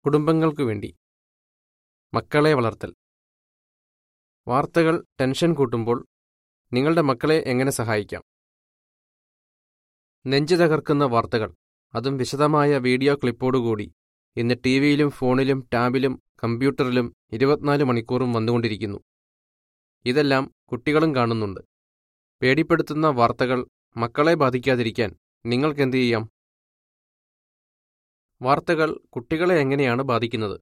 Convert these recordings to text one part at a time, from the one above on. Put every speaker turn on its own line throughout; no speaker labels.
കുടുംബങ്ങൾക്കു വേണ്ടി മക്കളെ വളർത്തൽ വാർത്തകൾ ടെൻഷൻ കൂട്ടുമ്പോൾ നിങ്ങളുടെ മക്കളെ എങ്ങനെ സഹായിക്കാം നെഞ്ചു തകർക്കുന്ന വാർത്തകൾ അതും വിശദമായ വീഡിയോ ക്ലിപ്പോടുകൂടി ഇന്ന് ടി വിയിലും ഫോണിലും ടാബിലും കമ്പ്യൂട്ടറിലും ഇരുപത്തിനാല് മണിക്കൂറും വന്നുകൊണ്ടിരിക്കുന്നു ഇതെല്ലാം കുട്ടികളും കാണുന്നുണ്ട് പേടിപ്പെടുത്തുന്ന വാർത്തകൾ മക്കളെ ബാധിക്കാതിരിക്കാൻ നിങ്ങൾക്കെന്ത് ചെയ്യാം വാർത്തകൾ കുട്ടികളെ എങ്ങനെയാണ് ബാധിക്കുന്നത്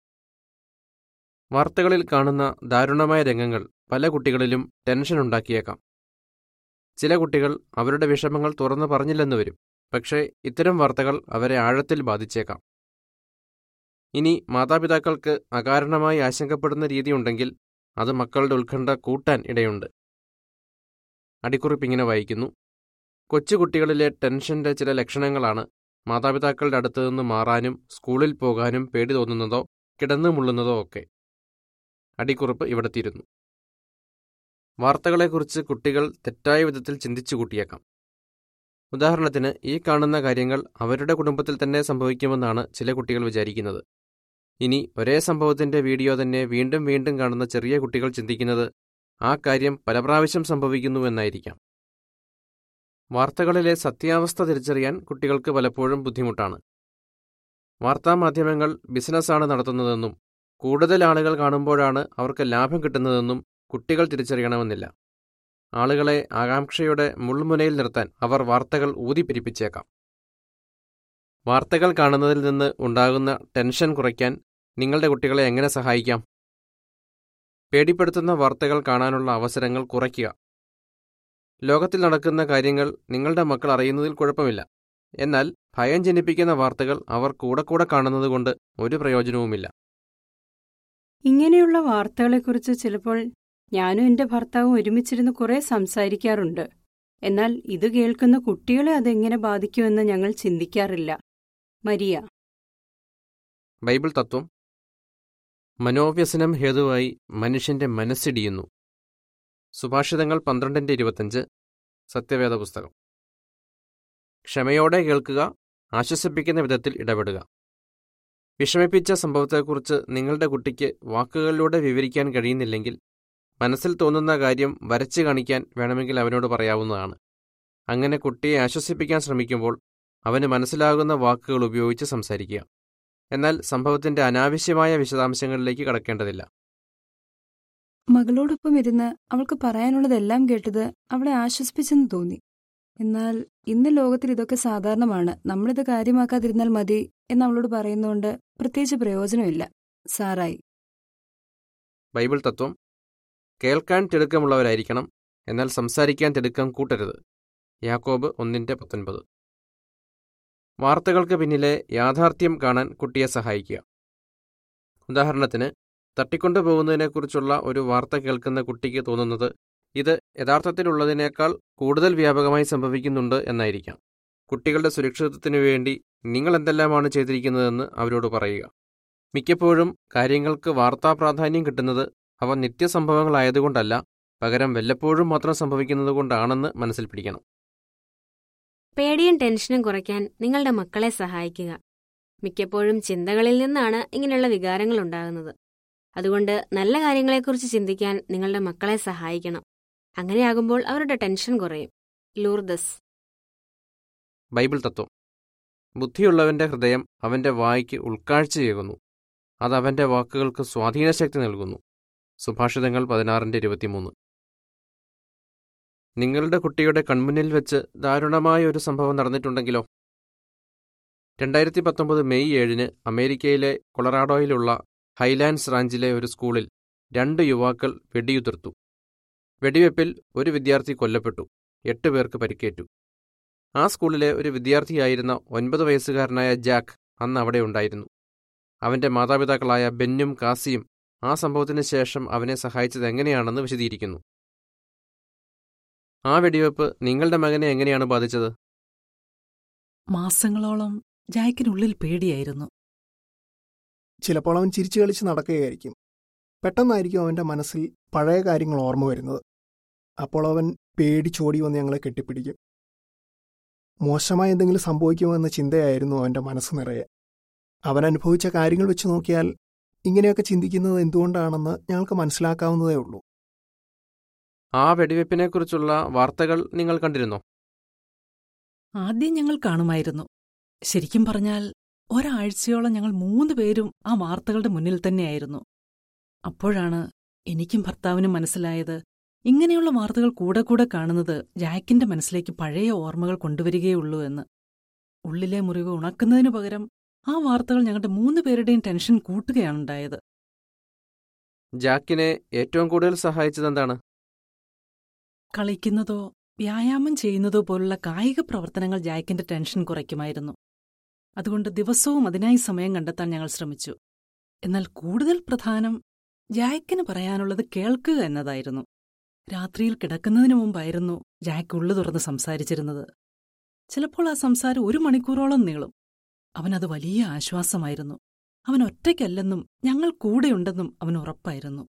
വാർത്തകളിൽ കാണുന്ന ദാരുണമായ രംഗങ്ങൾ പല കുട്ടികളിലും ടെൻഷൻ ഉണ്ടാക്കിയേക്കാം ചില കുട്ടികൾ അവരുടെ വിഷമങ്ങൾ തുറന്നു പറഞ്ഞില്ലെന്ന് വരും പക്ഷേ ഇത്തരം വാർത്തകൾ അവരെ ആഴത്തിൽ ബാധിച്ചേക്കാം ഇനി മാതാപിതാക്കൾക്ക് അകാരണമായി ആശങ്കപ്പെടുന്ന രീതിയുണ്ടെങ്കിൽ അത് മക്കളുടെ ഉത്കണ്ഠ കൂട്ടാൻ ഇടയുണ്ട് അടിക്കുറിപ്പിങ്ങനെ വായിക്കുന്നു കൊച്ചുകുട്ടികളിലെ ടെൻഷന്റെ ചില ലക്ഷണങ്ങളാണ് മാതാപിതാക്കളുടെ അടുത്ത് നിന്ന് മാറാനും സ്കൂളിൽ പോകാനും പേടി തോന്നുന്നതോ കിടന്നു മുള്ളുന്നതോ ഒക്കെ അടിക്കുറിപ്പ് ഇവിടെ തീരുന്നു വാർത്തകളെക്കുറിച്ച് കുട്ടികൾ തെറ്റായ വിധത്തിൽ ചിന്തിച്ചു കൂട്ടിയേക്കാം ഉദാഹരണത്തിന് ഈ കാണുന്ന കാര്യങ്ങൾ അവരുടെ കുടുംബത്തിൽ തന്നെ സംഭവിക്കുമെന്നാണ് ചില കുട്ടികൾ വിചാരിക്കുന്നത് ഇനി ഒരേ സംഭവത്തിന്റെ വീഡിയോ തന്നെ വീണ്ടും വീണ്ടും കാണുന്ന ചെറിയ കുട്ടികൾ ചിന്തിക്കുന്നത് ആ കാര്യം പല പ്രാവശ്യം സംഭവിക്കുന്നുവെന്നായിരിക്കാം വാർത്തകളിലെ സത്യാവസ്ഥ തിരിച്ചറിയാൻ കുട്ടികൾക്ക് പലപ്പോഴും ബുദ്ധിമുട്ടാണ് വാർത്താമാധ്യമങ്ങൾ ബിസിനസ്സാണ് നടത്തുന്നതെന്നും കൂടുതൽ ആളുകൾ കാണുമ്പോഴാണ് അവർക്ക് ലാഭം കിട്ടുന്നതെന്നും കുട്ടികൾ തിരിച്ചറിയണമെന്നില്ല ആളുകളെ ആകാംക്ഷയുടെ മുൾമുനയിൽ നിർത്താൻ അവർ വാർത്തകൾ ഊതിപ്പിരിപ്പിച്ചേക്കാം വാർത്തകൾ കാണുന്നതിൽ നിന്ന് ഉണ്ടാകുന്ന ടെൻഷൻ കുറയ്ക്കാൻ നിങ്ങളുടെ കുട്ടികളെ എങ്ങനെ സഹായിക്കാം പേടിപ്പെടുത്തുന്ന വാർത്തകൾ കാണാനുള്ള അവസരങ്ങൾ കുറയ്ക്കുക ലോകത്തിൽ നടക്കുന്ന കാര്യങ്ങൾ നിങ്ങളുടെ മക്കൾ അറിയുന്നതിൽ കുഴപ്പമില്ല എന്നാൽ ഭയം ജനിപ്പിക്കുന്ന വാർത്തകൾ അവർ കൂടെ കൂടെ കാണുന്നതുകൊണ്ട് ഒരു പ്രയോജനവുമില്ല
ഇങ്ങനെയുള്ള വാർത്തകളെക്കുറിച്ച് ചിലപ്പോൾ ഞാനും എന്റെ ഭർത്താവും ഒരുമിച്ചിരുന്ന് കുറെ സംസാരിക്കാറുണ്ട് എന്നാൽ ഇത് കേൾക്കുന്ന കുട്ടികളെ അതെങ്ങനെ ബാധിക്കുമെന്ന് ഞങ്ങൾ ചിന്തിക്കാറില്ല മരിയ
ബൈബിൾ തത്വം മനോവ്യസനം ഹേതുവായി മനുഷ്യന്റെ മനസ്സിടിയുന്നു സുഭാഷിതങ്ങൾ പന്ത്രണ്ടിന്റെ ഇരുപത്തഞ്ച് സത്യവേദ പുസ്തകം ക്ഷമയോടെ കേൾക്കുക ആശ്വസിപ്പിക്കുന്ന വിധത്തിൽ ഇടപെടുക വിഷമിപ്പിച്ച സംഭവത്തെക്കുറിച്ച് നിങ്ങളുടെ കുട്ടിക്ക് വാക്കുകളിലൂടെ വിവരിക്കാൻ കഴിയുന്നില്ലെങ്കിൽ മനസ്സിൽ തോന്നുന്ന കാര്യം വരച്ചു കാണിക്കാൻ വേണമെങ്കിൽ അവനോട് പറയാവുന്നതാണ് അങ്ങനെ കുട്ടിയെ ആശ്വസിപ്പിക്കാൻ ശ്രമിക്കുമ്പോൾ അവന് മനസ്സിലാകുന്ന വാക്കുകൾ ഉപയോഗിച്ച് സംസാരിക്കുക എന്നാൽ സംഭവത്തിന്റെ അനാവശ്യമായ വിശദാംശങ്ങളിലേക്ക് കടക്കേണ്ടതില്ല
മകളോടൊപ്പം ഇരുന്ന് അവൾക്ക് പറയാനുള്ളതെല്ലാം കേട്ടത് അവളെ ആശ്വസിപ്പിച്ചെന്ന് തോന്നി എന്നാൽ ഇന്ന് ലോകത്തിൽ ഇതൊക്കെ സാധാരണമാണ് നമ്മളിത് കാര്യമാക്കാതിരുന്നാൽ മതി എന്ന് അവളോട് പറയുന്നതുകൊണ്ട് പ്രത്യേകിച്ച് പ്രയോജനമില്ല സാറായി
ബൈബിൾ തത്വം കേൾക്കാൻ തിടുക്കമുള്ളവരായിരിക്കണം എന്നാൽ സംസാരിക്കാൻ തിടുക്കം കൂട്ടരുത് യാക്കോബ് ഒന്നിന്റെ പത്തൊൻപത് വാർത്തകൾക്ക് പിന്നിലെ യാഥാർത്ഥ്യം കാണാൻ കുട്ടിയെ സഹായിക്കുക ഉദാഹരണത്തിന് തട്ടിക്കൊണ്ടുപോകുന്നതിനെക്കുറിച്ചുള്ള ഒരു വാർത്ത കേൾക്കുന്ന കുട്ടിക്ക് തോന്നുന്നത് ഇത് യഥാർത്ഥത്തിലുള്ളതിനേക്കാൾ കൂടുതൽ വ്യാപകമായി സംഭവിക്കുന്നുണ്ട് എന്നായിരിക്കാം കുട്ടികളുടെ സുരക്ഷിതത്വത്തിനു വേണ്ടി നിങ്ങൾ എന്തെല്ലാമാണ് ചെയ്തിരിക്കുന്നതെന്ന് അവരോട് പറയുക മിക്കപ്പോഴും കാര്യങ്ങൾക്ക് വാർത്താ പ്രാധാന്യം കിട്ടുന്നത് അവ നിത്യസംഭവങ്ങളായതുകൊണ്ടല്ല പകരം വല്ലപ്പോഴും മാത്രം സംഭവിക്കുന്നതുകൊണ്ടാണെന്ന് മനസ്സിൽ പിടിക്കണം
പേടിയും ടെൻഷനും കുറയ്ക്കാൻ നിങ്ങളുടെ മക്കളെ സഹായിക്കുക മിക്കപ്പോഴും ചിന്തകളിൽ നിന്നാണ് ഇങ്ങനെയുള്ള വികാരങ്ങൾ ഉണ്ടാകുന്നത് അതുകൊണ്ട് നല്ല കാര്യങ്ങളെക്കുറിച്ച് ചിന്തിക്കാൻ നിങ്ങളുടെ മക്കളെ സഹായിക്കണം അങ്ങനെയാകുമ്പോൾ അവരുടെ ടെൻഷൻ കുറയും ലൂർദസ്
ബൈബിൾ തത്വം ബുദ്ധിയുള്ളവന്റെ ഹൃദയം അവന്റെ വായ്ക്ക് ഉൾക്കാഴ്ചയേകുന്നു അത് അവന്റെ വാക്കുകൾക്ക് സ്വാധീനശക്തി നൽകുന്നു സുഭാഷിതങ്ങൾ പതിനാറിന്റെ ഇരുപത്തിമൂന്ന് നിങ്ങളുടെ കുട്ടിയുടെ കൺമുന്നിൽ വെച്ച് ദാരുണമായ ഒരു സംഭവം നടന്നിട്ടുണ്ടെങ്കിലോ രണ്ടായിരത്തി പത്തൊമ്പത് മെയ് ഏഴിന് അമേരിക്കയിലെ കൊളറാഡോയിലുള്ള ഹൈലാൻഡ്സ് റാഞ്ചിലെ ഒരു സ്കൂളിൽ രണ്ട് യുവാക്കൾ വെടിയുതിർത്തു വെടിവെപ്പിൽ ഒരു വിദ്യാർത്ഥി കൊല്ലപ്പെട്ടു എട്ട് പേർക്ക് പരിക്കേറ്റു ആ സ്കൂളിലെ ഒരു വിദ്യാർത്ഥിയായിരുന്ന ഒൻപത് വയസ്സുകാരനായ ജാക്ക് അന്ന് അവിടെ ഉണ്ടായിരുന്നു അവന്റെ മാതാപിതാക്കളായ ബെന്നും കാസിയും ആ സംഭവത്തിന് ശേഷം അവനെ സഹായിച്ചത് എങ്ങനെയാണെന്ന് വിശദീകരിക്കുന്നു ആ വെടിവെപ്പ് നിങ്ങളുടെ മകനെ എങ്ങനെയാണ് ബാധിച്ചത്
മാസങ്ങളോളം ജായ്ക്കിനുള്ളിൽ പേടിയായിരുന്നു
ചിലപ്പോൾ അവൻ ചിരിച്ചു കളിച്ച് നടക്കുകയായിരിക്കും പെട്ടെന്നായിരിക്കും അവന്റെ മനസ്സിൽ പഴയ കാര്യങ്ങൾ ഓർമ്മ വരുന്നത് അപ്പോൾ അവൻ പേടിച്ചോടി വന്ന് ഞങ്ങളെ കെട്ടിപ്പിടിക്കും മോശമായ എന്തെങ്കിലും സംഭവിക്കുമോ എന്ന ചിന്തയായിരുന്നു അവന്റെ മനസ്സ് നിറയെ അവൻ അനുഭവിച്ച കാര്യങ്ങൾ വെച്ച് നോക്കിയാൽ ഇങ്ങനെയൊക്കെ ചിന്തിക്കുന്നത് എന്തുകൊണ്ടാണെന്ന് ഞങ്ങൾക്ക് മനസ്സിലാക്കാവുന്നതേ ഉള്ളൂ
ആ വെടിവെപ്പിനെക്കുറിച്ചുള്ള വാർത്തകൾ നിങ്ങൾ കണ്ടിരുന്നോ
ആദ്യം ഞങ്ങൾ കാണുമായിരുന്നു ശരിക്കും പറഞ്ഞാൽ ഒരാഴ്ചയോളം ഞങ്ങൾ മൂന്ന് പേരും ആ വാർത്തകളുടെ മുന്നിൽ തന്നെയായിരുന്നു അപ്പോഴാണ് എനിക്കും ഭർത്താവിനും മനസ്സിലായത് ഇങ്ങനെയുള്ള വാർത്തകൾ കൂടെ കൂടെ കാണുന്നത് ജാക്കിന്റെ മനസ്സിലേക്ക് പഴയ ഓർമ്മകൾ കൊണ്ടുവരികയുള്ളൂ എന്ന് ഉള്ളിലെ മുറിവ് ഉണക്കുന്നതിനു പകരം ആ വാർത്തകൾ ഞങ്ങളുടെ മൂന്ന് പേരുടെയും ടെൻഷൻ കൂട്ടുകയാണുണ്ടായത്
ജാക്കിനെ ഏറ്റവും കൂടുതൽ സഹായിച്ചതെന്താണ്
കളിക്കുന്നതോ വ്യായാമം ചെയ്യുന്നതോ പോലുള്ള കായിക പ്രവർത്തനങ്ങൾ ജാക്കിന്റെ ടെൻഷൻ കുറയ്ക്കുമായിരുന്നു അതുകൊണ്ട് ദിവസവും അതിനായി സമയം കണ്ടെത്താൻ ഞങ്ങൾ ശ്രമിച്ചു എന്നാൽ കൂടുതൽ പ്രധാനം ജാക്കിന് പറയാനുള്ളത് കേൾക്കുക എന്നതായിരുന്നു രാത്രിയിൽ കിടക്കുന്നതിനു മുമ്പായിരുന്നു ജാക്ക് ഉള്ളു തുറന്ന് സംസാരിച്ചിരുന്നത് ചിലപ്പോൾ ആ സംസാരം ഒരു മണിക്കൂറോളം നീളും അവനത് വലിയ ആശ്വാസമായിരുന്നു അവൻ ഒറ്റയ്ക്കല്ലെന്നും ഞങ്ങൾ കൂടെയുണ്ടെന്നും അവൻ ഉറപ്പായിരുന്നു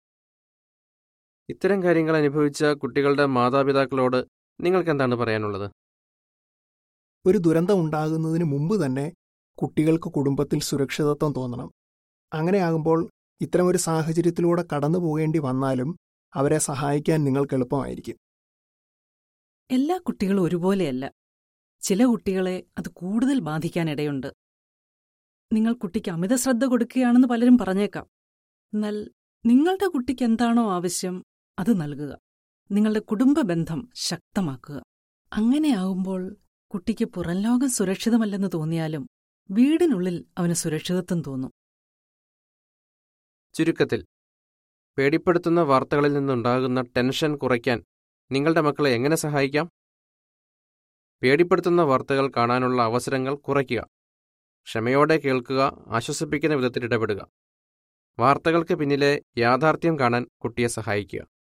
ഇത്തരം കാര്യങ്ങൾ അനുഭവിച്ച കുട്ടികളുടെ മാതാപിതാക്കളോട് നിങ്ങൾക്കെന്താണ് പറയാനുള്ളത്
ഒരു ദുരന്തം ഉണ്ടാകുന്നതിന് മുമ്പ് തന്നെ കുട്ടികൾക്ക് കുടുംബത്തിൽ സുരക്ഷിതത്വം തോന്നണം അങ്ങനെയാകുമ്പോൾ ഇത്തരമൊരു സാഹചര്യത്തിലൂടെ കടന്നു പോകേണ്ടി വന്നാലും അവരെ സഹായിക്കാൻ നിങ്ങൾക്ക് എളുപ്പമായിരിക്കും
എല്ലാ കുട്ടികളും ഒരുപോലെയല്ല ചില കുട്ടികളെ അത് കൂടുതൽ ബാധിക്കാനിടയുണ്ട് നിങ്ങൾ കുട്ടിക്ക് അമിത ശ്രദ്ധ കൊടുക്കുകയാണെന്ന് പലരും പറഞ്ഞേക്കാം എന്നാൽ നിങ്ങളുടെ കുട്ടിക്ക് എന്താണോ ആവശ്യം അത് നൽകുക നിങ്ങളുടെ കുടുംബ ബന്ധം ശക്തമാക്കുക അങ്ങനെയാവുമ്പോൾ കുട്ടിക്ക് പുറംലോകം സുരക്ഷിതമല്ലെന്ന് തോന്നിയാലും വീടിനുള്ളിൽ അവന് സുരക്ഷിതത്വം തോന്നും
ചുരുക്കത്തിൽ പേടിപ്പെടുത്തുന്ന വാർത്തകളിൽ നിന്നുണ്ടാകുന്ന ടെൻഷൻ കുറയ്ക്കാൻ നിങ്ങളുടെ മക്കളെ എങ്ങനെ സഹായിക്കാം പേടിപ്പെടുത്തുന്ന വാർത്തകൾ കാണാനുള്ള അവസരങ്ങൾ കുറയ്ക്കുക ക്ഷമയോടെ കേൾക്കുക ആശ്വസിപ്പിക്കുന്ന വിധത്തിൽ ഇടപെടുക വാർത്തകൾക്ക് പിന്നിലെ യാഥാർത്ഥ്യം കാണാൻ കുട്ടിയെ സഹായിക്കുക